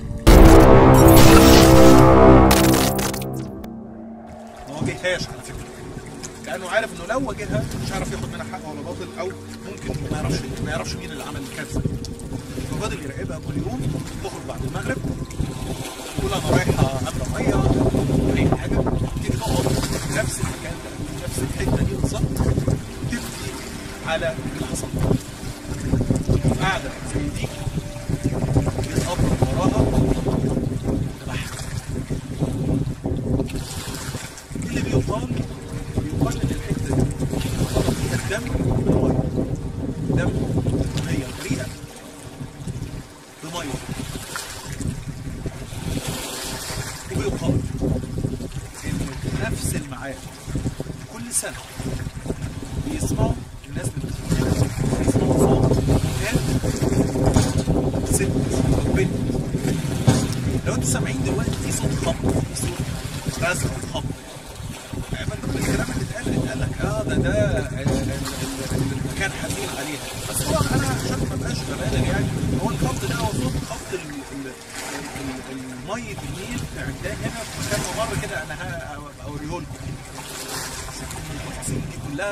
ما واجههاش على فكره لانه عارف انه لو واجهها مش هيعرف ياخد منها حق ولا باطل او ممكن ما يعرفش ما يعرفش مين اللي عمل الكارثه ففضل يراقبها كل يوم تخرج بعد المغرب تقول انا رايحه املى ميه اي حاجه تيجي تقعد في نفس المكان ده في نفس الحته دي بالظبط تبكي على اللي حصل قاعده زي دي يتقبض وراها ذبحها اللي بيقال بيقال ان الحته دي خلط فيها الدم بميه دم هي بريئه بميه وبيقال ان في نفس الميعاد كل سنه بيسمعوا الناس اللي بتتكلم بيسمعوا صوت كان ست او بنت لو انتوا سامعين دلوقتي في صوت خبط في صوت رزع وخبط يعني كل الكلام اللي اتقال اتقال لك اه ده ده ال- ال- ال- المكان حزين عليها بس طبعا انا عشان ما ابقاش ببالغ يعني هو الخبط ده هو صوت خبط ال- ال- ال- ال- المية النيل عندها هنا في مكان ممر كده انا ه- اوريه لكم التفاصيل دي كلها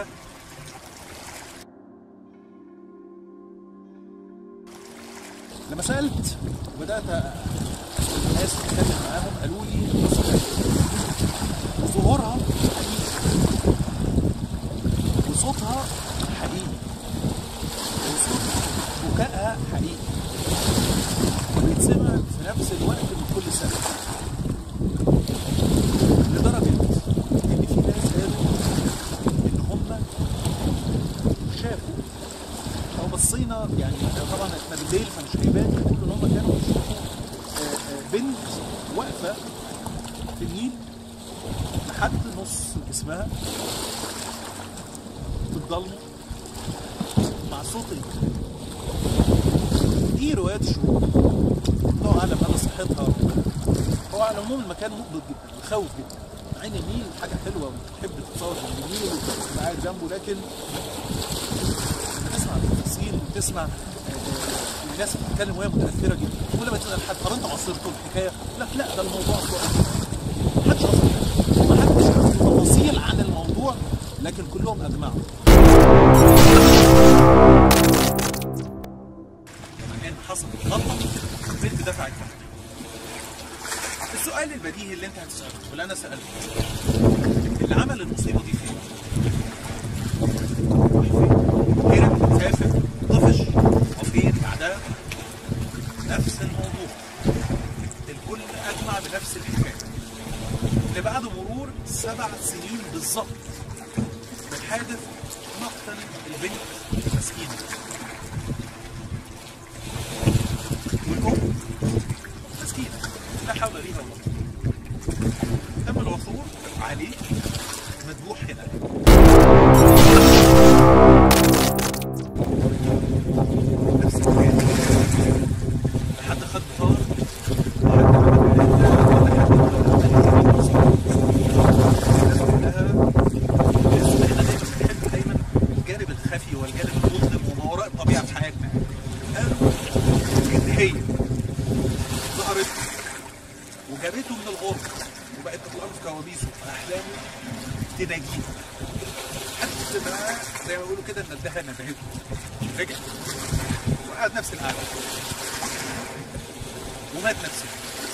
لما سالت وبدات الناس اتكلم معاهم قالوا لي القصه حقيقية. ظهورها حقيقي وصوتها حقيقي وصوت بكائها حقيقي وبيتسمع في نفس الوقت من كل سنه لدرجه ان في ناس قالوا ان هم شافوا لو بصينا يعني طبعا احنا بالليل فمش هيبان يقولوا ان هم كانوا بيشوفوا آه، آه، بنت واقفه في النيل لحد نص جسمها في الضلمه مع صوت ال- دي روايات شهود الله اعلم انا صحتها هو على العموم المكان مقبض جدا مخوف جدا عين النيل حاجه حلوه وتحب تتصور جنب النيل وتبقى قاعد جنبه لكن لما تسمع التفاصيل وتسمع آه، آه، الناس بتتكلم وهي متاثره جدا كل ما تسال حد طب انت عاصرت الحكايه يقول لك لا ده الموضوع ما حدش عاصر ما حدش عارف تفاصيل عن الموضوع لكن كلهم اجمعوا لما كان حصل غلطه البنت دفعت ثمن السؤال البديهي اللي انت هتساله واللي انا سالته اللي عمل المصيبه دي فين؟ راح فين؟ هرب سافر طفش وفين بعدها نفس الموضوع الكل اجمع بنفس الحكايه اللي بعد مرور سبع سنين بالظبط من حادث مقتل البنت المسكينه والام مسكينه غريبه والله تم العثور عليه مذبوح هنا نفس الحكايه لحد خد طار لحد ما بدأ احنا دايما بنحب دايما الجانب الخفي والجانب المظلم وما وراء الطبيعه في حياتنا قالوا ان هي ظهرت وجابته من الغرب وبقت تطلع له في كوابيسه في احلامه تناجيه حتى ما زي ما بيقولوا كده ان الدهى نبهته رجع وقعد نفس القعده ومات نفسه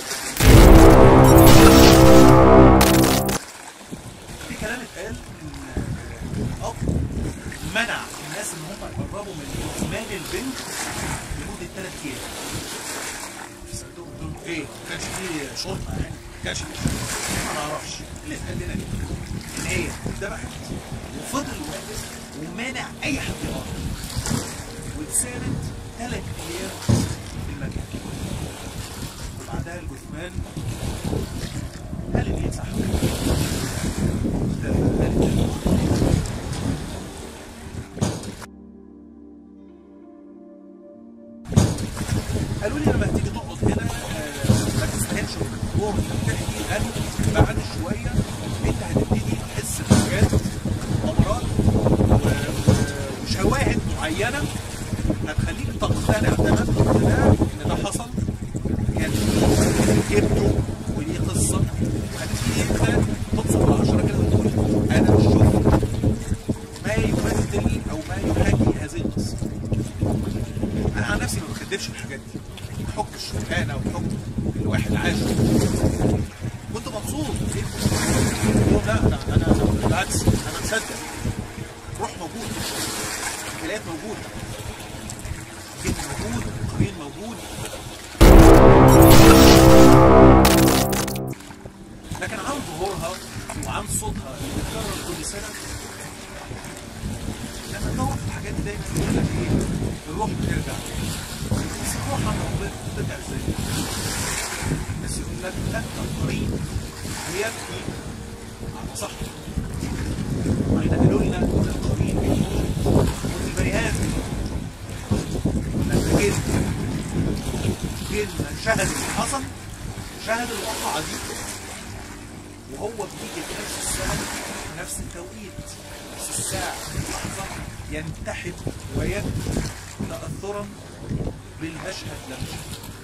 في كلام اتقال ان الاب منع الناس ان هم يقربوا من ايمان البنت لمده ثلاث ايام سالتهم قلت لهم ايه؟ ما كانش في شرطه يعني ما كانش في ما نعرفش اللي اتقال لنا كده ان هي اتذبحت وفضل واقف ومانع اي حد يقرب واتسابت ثلاث ايام في المكان وبعدها الجثمان هل اللي يمسح قالوا لي لما تيجي تقعد هنا آه، ما تستهنش بالموضوع وانت بتحكي لان بعد شويه انت هتبتدي تحس بحاجات امراض و- و- وشواهد معينه هتخليك تقتنع تمام اقتناع ان ده حصل كان جبته وليه قصه وهتبتدي انت تبصر العشره كده وتقول انا مش شفت ما يمثل او ما يحاكي هذه القصه انا عن نفسي ما بكدبش الحاجات دي بحكم الشغلانه وبحكم الواحد عايش كنت مبسوط جدا قلت لهم لا انا انا أنا بالعكس انا مصدق روح موجود الكلام موجود جن موجود قرين موجود لكن عن ظهورها وعن صوتها اللي بيتكرر كل سنه لما تدور في الحاجات دي دايما يقول لك ايه الروح بترجع بس الروح عند ربنا بترجع ازاي؟ بس يقول لك لا القرين بيبكي على صاحبه واحنا قالوا لنا ان القرين بيموت والبني ادم لما جينا جينا شهد اللي حصل شهد الواقعه دي وهو بيجي في نفس السنه في نفس التوقيت نفس الساعه اللحظه ينتحب ويبكي تاثرا بالمشهد نفسه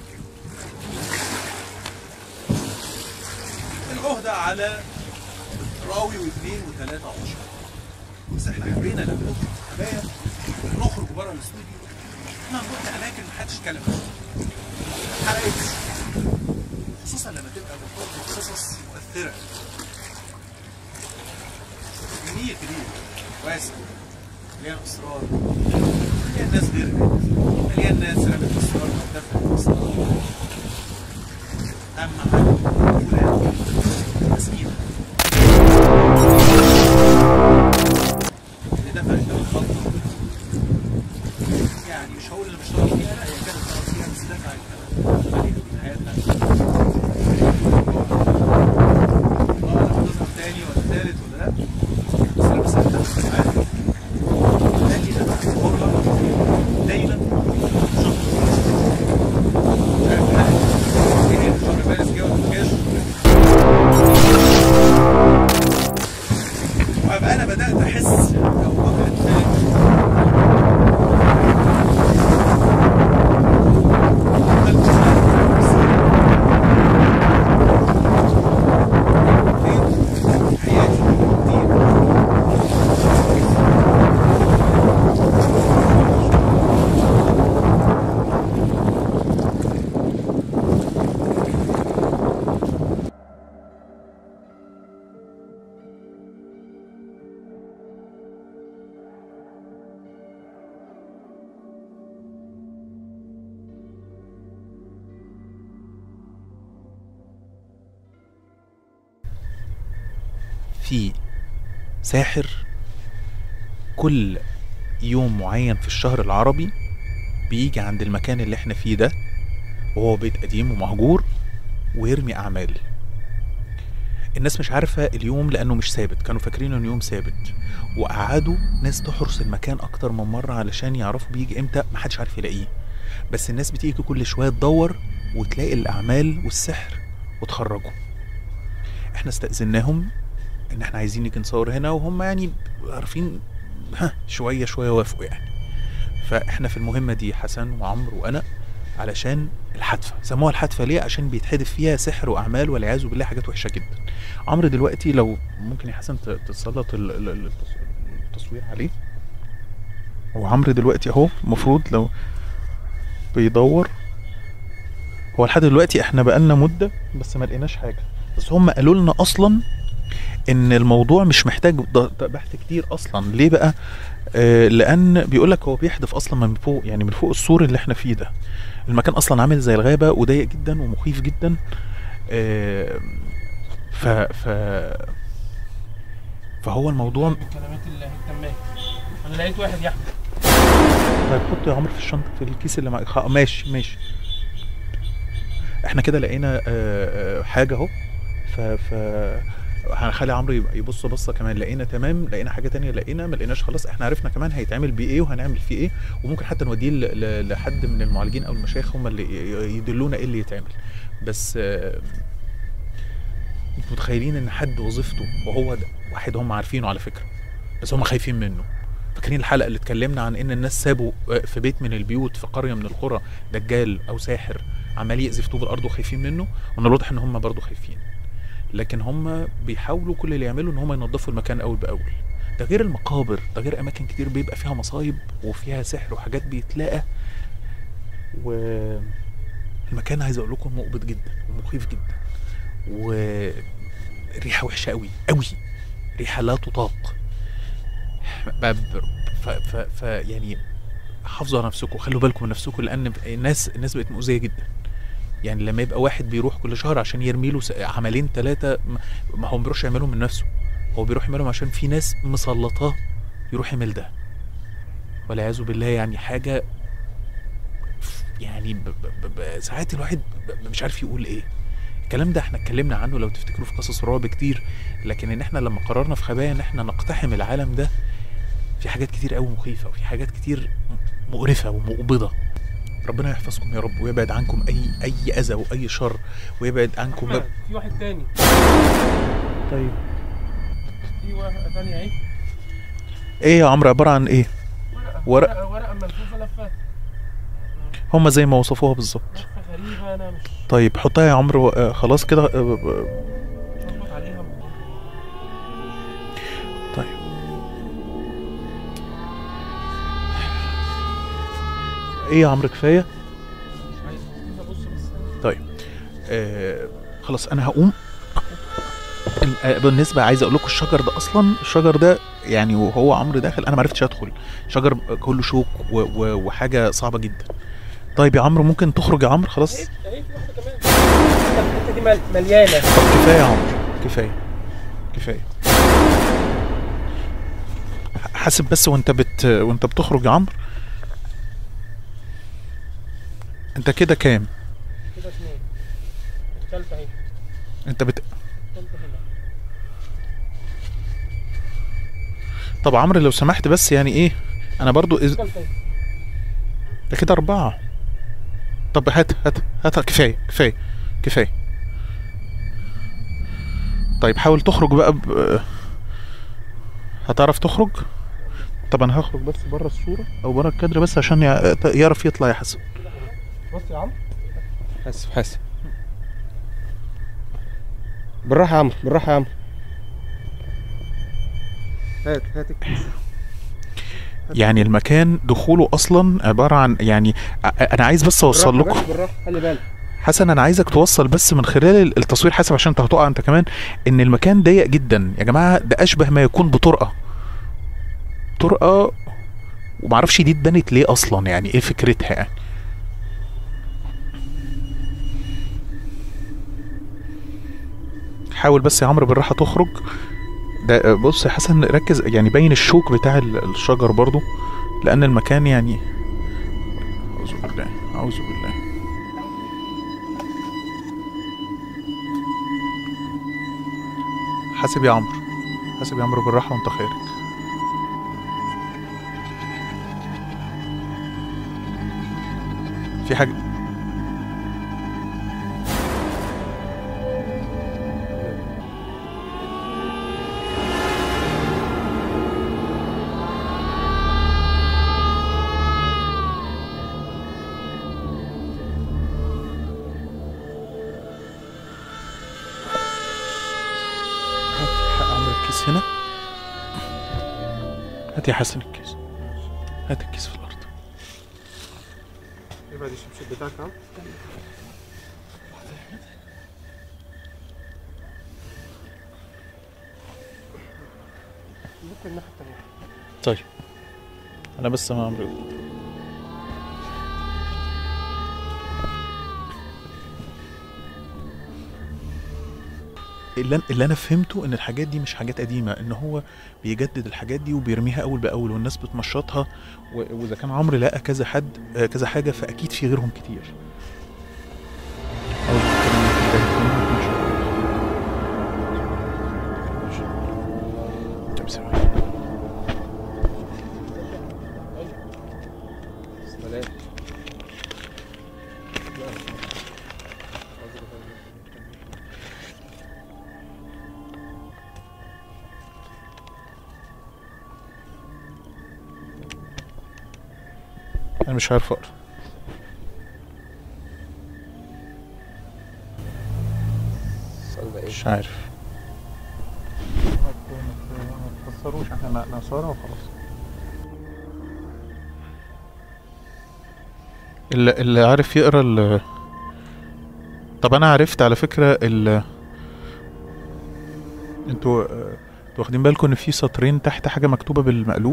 العهدة على راوي واثنين وثلاثة وعشرة بس احنا حبينا لما نخرج حبايا نخرج بره الاستوديو احنا نروح لأماكن محدش اتكلم عنها حلقات خصوصا لما تبقى مرتبطة بقصص مؤثرة جميل كبير واسع مليان اسرار مليان ناس غيرك مليان ناس رمت اسرار ودفعت اسرار اهم حاجه فلان تسكينه اللي دفعت له الخطه يعني مش هقول اللي مش راضي فيها لا هي كانت راضي فيها بس دفعت عليها في حياتها اه لما تظهر تاني ولا تالت ولا لا بس انا بصدق عارف لكن انا بقولها دايما شهر مش عارف حاجه ايه شهر مارس جه ولا ما جاش وابقى انا بدات احس او بقى اتفاجئ في ساحر كل يوم معين في الشهر العربي بيجي عند المكان اللي احنا فيه ده وهو بيت قديم ومهجور ويرمي اعمال الناس مش عارفه اليوم لانه مش ثابت كانوا فاكرين انه يوم ثابت وقعدوا ناس تحرس المكان اكتر من مره علشان يعرفوا بيجي امتى محدش عارف يلاقيه بس الناس بتيجي كل شويه تدور وتلاقي الاعمال والسحر وتخرجوا احنا استأذناهم ان احنا عايزين نيجي نصور هنا وهم يعني عارفين ها شويه شويه وافقوا يعني فاحنا في المهمه دي حسن وعمرو وانا علشان الحتفه سموها الحتفه ليه عشان بيتحدف فيها سحر واعمال والعياذ بالله حاجات وحشه جدا عمرو دلوقتي لو ممكن يا حسن ت- تسلط ال- ال- ال- التص- التصوير عليه وعمرو دلوقتي اهو المفروض لو بيدور هو لحد دلوقتي احنا بقالنا مده بس ما لقيناش حاجه بس هم قالوا لنا اصلا ان الموضوع مش محتاج ض- بحث كتير اصلا ليه بقى آه لان بيقول لك هو بيحدف اصلا من فوق يعني من فوق السور اللي احنا فيه ده المكان اصلا عامل زي الغابه وضيق جدا ومخيف جدا آه ف ف فهو الموضوع الكلمات اللي هتتمها انا لقيت واحد يا احمد طيب حط يا عمرو في الشنطه في الكيس اللي معاك خ- ماشي ماشي احنا كده لقينا آه، آه، حاجه اهو ف ف هنخلي عمرو يبقى يبص بصه كمان لقينا تمام لقينا حاجه تانية لقينا ما لقيناش خلاص احنا عرفنا كمان هيتعمل بيه ايه وهنعمل فيه ايه وممكن حتى نوديه ل- ل- لحد من المعالجين او المشايخ هم اللي ي- يدلونا ايه اللي يتعمل بس آه، انتوا متخيلين ان حد وظيفته وهو ده واحد هم عارفينه على فكره بس هم خايفين منه فاكرين الحلقه اللي اتكلمنا عن ان الناس سابوا آه، في بيت من البيوت في قريه من القرى دجال او ساحر عمال يقذف طوب الارض وخايفين منه ومن الواضح ان هم برضه خايفين لكن هم بيحاولوا كل اللي يعملوا ان هم ينظفوا المكان اول باول ده غير المقابر ده غير اماكن كتير بيبقى فيها مصايب وفيها سحر وحاجات بيتلاقى و المكان عايز اقول لكم مقبض جدا ومخيف جدا وريحه وحشه قوي قوي ريحه لا تطاق ب- ب- ف, ف, ف يعني حافظوا على نفسكم خلوا بالكم من نفسكم لان الناس الناس بقت مؤذيه جدا يعني لما يبقى واحد بيروح كل شهر عشان يرمي له س- عملين ثلاثه ما هو ما بيروحش يعملهم من نفسه هو بيروح يعملهم عشان في ناس مسلطاه يروح يعمل ده والعياذ بالله يعني حاجه يعني ب ب ب ساعات الواحد ب- مش عارف يقول ايه الكلام ده احنا اتكلمنا عنه لو تفتكروا في قصص رعب كتير لكن ان احنا لما قررنا في خبايا ان احنا نقتحم العالم ده في حاجات كتير قوي مخيفه وفي حاجات كتير مقرفه ومقبضه ربنا يحفظكم يا رب ويبعد عنكم اي اي اذى واي شر ويبعد عنكم أحمد، باب في واحد تاني طيب في واحد تانية اهي ايه يا عمرو عباره عن ايه ورقة ورق. ورقة ورقة ملفوفة لفة هما زي ما وصفوها بالظبط لفة غريبة انا مش طيب حطها يا عمرو آه، خلاص كده آه، آه، مظبط عليها طيب ايه يا عمرو كفايه مش عايز ابص بس طيب آه خلاص انا هقوم ال- آه، بالنسبه عايز اقول لكم الشجر ده اصلا الشجر ده يعني وهو عمرو داخل انا ما عرفتش ادخل شجر كله شوك و و وحاجه صعبه جدا طيب يا عمرو ممكن تخرج يا عمرو خلاص اهي اهي في واحدة كمان الحتة دي مل- مليانة طب كفايه يا عمرو كفايه كفايه حاسب بس وانت بت وانت بتخرج يا عمرو انت كده كام كده اتنين التالتة اهي انت بت التالتة هنا طب عمرو لو سمحت بس يعني ايه انا برضو إز... التالتة اهي ده كده أربعة طب هات هات هات كفاية كفاية كفاية طيب حاول تخرج بقى ب... هتعرف تخرج طب انا هخرج بس بره الصورة او بره الكادر بس عشان يع- يعرف يطلع يا حسن بص يا عم حاسب حاسب بالراحة يا عمرو بالراحة يا عمرو هات هات الكيس يعني المكان دخوله اصلا عبارة عن يعني ع- انا عايز بس اوصل بالراحة لكم بس، بالراحة خلي بالك حسن انا عايزك توصل بس من خلال التصوير حسب عشان انت هتقع انت كمان ان المكان ضيق جدا يا جماعه ده اشبه ما يكون بطرقه طرقه ومعرفش دي اتبنت ليه اصلا يعني ايه فكرتها يعني حاول بس يا عمرو بالراحه تخرج ده بص يا حسن ركز يعني باين الشوك بتاع ال- الشجر برضو لان المكان يعني اعوذ بالله اعوذ بالله حاسب يا عمرو حاسب يا عمرو بالراحه وانت خارج في حاجه هات يا عمرو الكيس هنا هات يا حسن الكيس هات الكيس في الارض ابعد الشبشب بتاعك اهو ممكن الناحية التانية طيب انا بس ما عمرو اللي أنا- اللي انا فهمته ان الحاجات دي مش حاجات قديمه ان هو بيجدد الحاجات دي وبيرميها اول باول والناس بتمشطها و- واذا كان عمرو لقى كذا حد آه، كذا حاجه فاكيد في غيرهم كتير أو الكلام ده ممكن نشوف. طب ثواني. بلاش انا مش عارف اقرا السؤال ده ايه؟ مش عارف ما تفسروش احنا نصارى وخلاص اللي, اللي عارف يقرا ال طب انا عرفت على فكره ال انتوا آه، انتوا واخدين بالكم ان في سطرين تحت حاجه مكتوبه بالمقلوب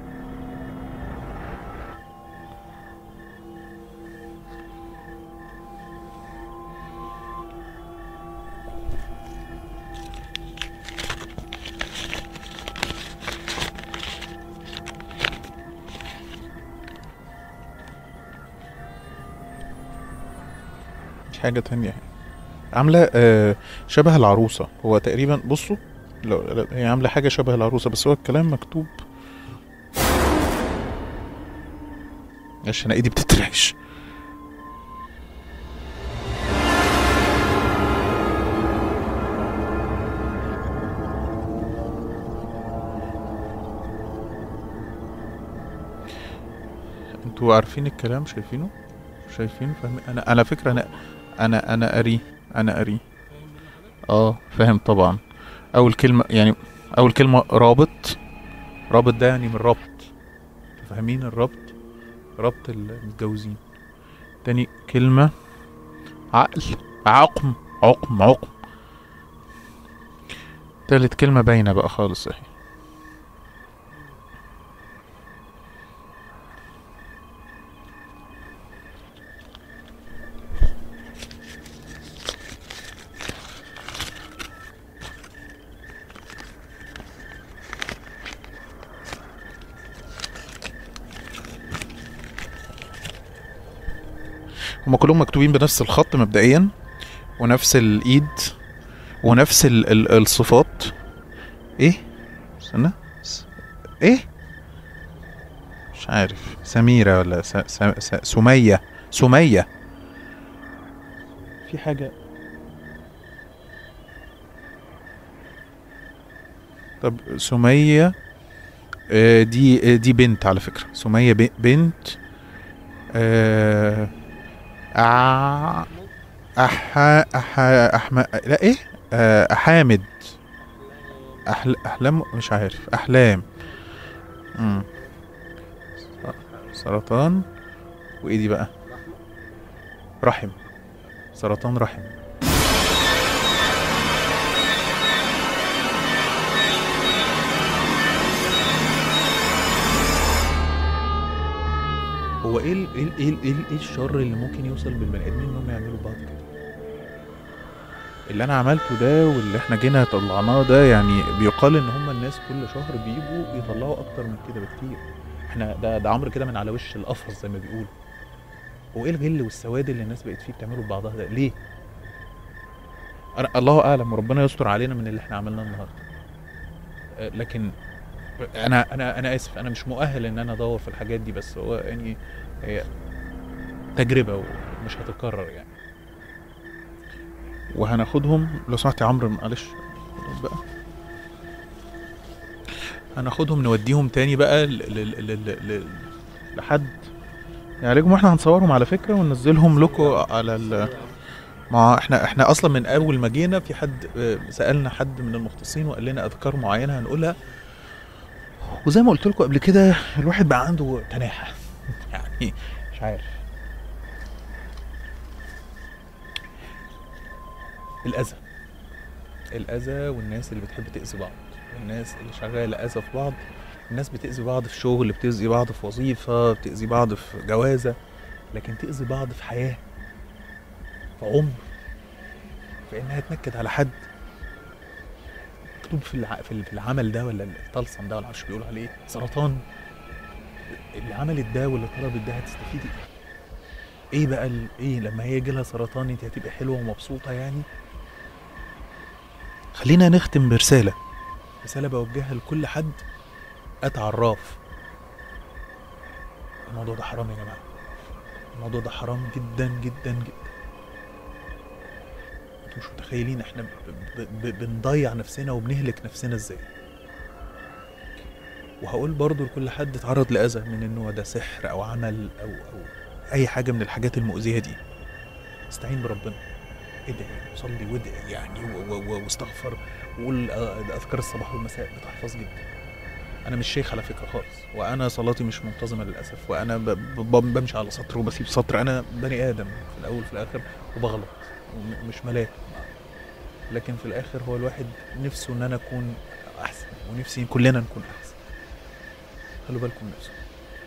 دي حاجة تانية عاملة آه، شبه العروسة هو تقريبا بصوا لو لو- هي عاملة حاجة شبه العروسة بس هو الكلام مكتوب عشان ايدي بتترعش انتوا عارفين الكلام شايفينه شايفين فاهمين انا على فكره انا انا انا قاري انا قاري اه فاهم طبعا اول كلمه يعني اول كلمه رابط رابط ده يعني من ربط فاهمين الربط ربط المتجوزين تاني كلمه عقل عقم عقم عقم تالت كلمه باينه بقى خالص اهي هما كلهم مكتوبين بنفس الخط مبدئيا ونفس الايد ونفس ال ال الصفات ايه استنى س- ايه مش عارف سميرة ولا س س س سمية سمية في حاجة طب سمية آه، دي آه، دي بنت على فكرة سمية ب- بنت آه أع... أح... أح... أحم... لا إيه؟ آه، أحامد أحل... أحلام مش عارف أحلام مم. سرطان وإيه دي بقى؟ رحم سرطان رحم هو ايه ال- ايه ال- ايه ال- ايه ال- ايه الشر اللي ممكن يوصل بالبني ادمين انهم يعملوا بعض كده اللي انا عملته ده واللي احنا جينا طلعناه ده يعني بيقال ان هم الناس كل شهر بيجوا يطلعوا اكتر من كده بكتير احنا ده ده عمرو كده من على وش القفص زي ما بيقولوا هو ايه الغل والسواد اللي الناس بقت فيه بتعمله ببعضها ده ليه أنا الله اعلم وربنا يستر علينا من اللي احنا عملناه النهارده آه، لكن انا انا انا اسف انا مش مؤهل ان انا ادور في الحاجات دي بس هو يعني هي تجربه ومش هتتكرر يعني وهناخدهم لو سمحت يا عمرو معلش خدهم بقى هناخدهم نوديهم تاني بقى ل... ل... ل... ل... ل... لحد يعالجهم واحنا هنصورهم على فكره وننزلهم لكم على ال... ما احنا احنا اصلا من اول ما جينا في حد آه، سالنا حد من المختصين وقال لنا اذكار معينه هنقولها وزي ما قلت لكم قبل كده الواحد بقى عنده تناحه يعني مش عارف الاذى الاذى والناس اللي بتحب تاذي بعض والناس اللي شغاله اذى في بعض الناس بتاذي بعض في شغل بتاذي بعض في وظيفه بتاذي بعض في جوازه لكن تاذي بعض في حياه في عمر في انها تنكد على حد مكتوب في الع... في ال- في العمل ده ولا الطلسم ده ولا معرفش بيقولوا عليه إيه، سرطان اللي عملت ده واللي طلبت ده هتستفيدي ايه ايه بقى ال... ايه لما هي يجي لها سرطان انت هتبقى حلوه ومبسوطه يعني خلينا نختم برساله رساله بوجهها لكل حد اتى عراف الموضوع ده حرام يا جماعه الموضوع ده حرام جدا جدا جدا انتوا مش متخيلين احنا ب... ب... ب... بنضيع نفسنا وبنهلك نفسنا ازاي وهقول برضو لكل حد اتعرض لأذى من النوع ده سحر أو عمل أو أو أي حاجة من الحاجات المؤذية دي استعين بربنا ادعي وصلي وادعي يعني و- و- و- واستغفر وقول آه، أذكار الصباح والمساء بتحفظ جدا أنا مش شيخ على فكرة خالص وأنا صلاتي مش منتظمة للأسف وأنا ب- ب- بمشي على سطر وبسيب سطر أنا بني آدم في الأول في الآخر وبغلط وم- مش ملاك لكن في الآخر هو الواحد نفسه إن أنا أكون أحسن ونفسي كلنا نكون أحسن خلوا بالكم من نفسكم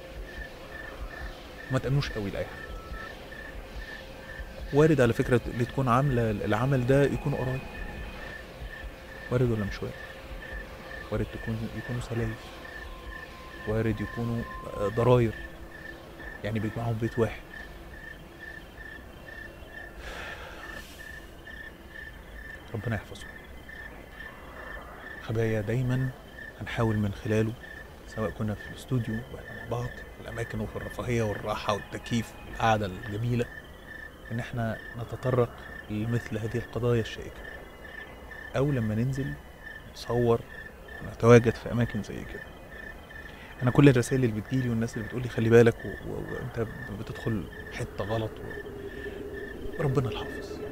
ما تأمنوش قوي لأي حد وارد على فكرة اللي تكون عاملة العمل ده يكونوا قرايب وارد ولا مش وارد وارد تكون يكونوا سلايف وارد يكونوا آه، ضراير يعني بيجمعهم بيت واحد ربنا يحفظهم خبايا دايما هنحاول من خلاله سواء كنا في الاستوديو واحنا مع بعض في الاماكن وفي الرفاهيه والراحه والتكييف والقعده الجميله ان احنا نتطرق لمثل هذه القضايا الشائكه او لما ننزل نصور ونتواجد في اماكن زي كده انا كل الرسائل اللي بتجيلي والناس اللي بتقولي خلي بالك و- و- وانت بتدخل حته غلط و... ربنا الحافظ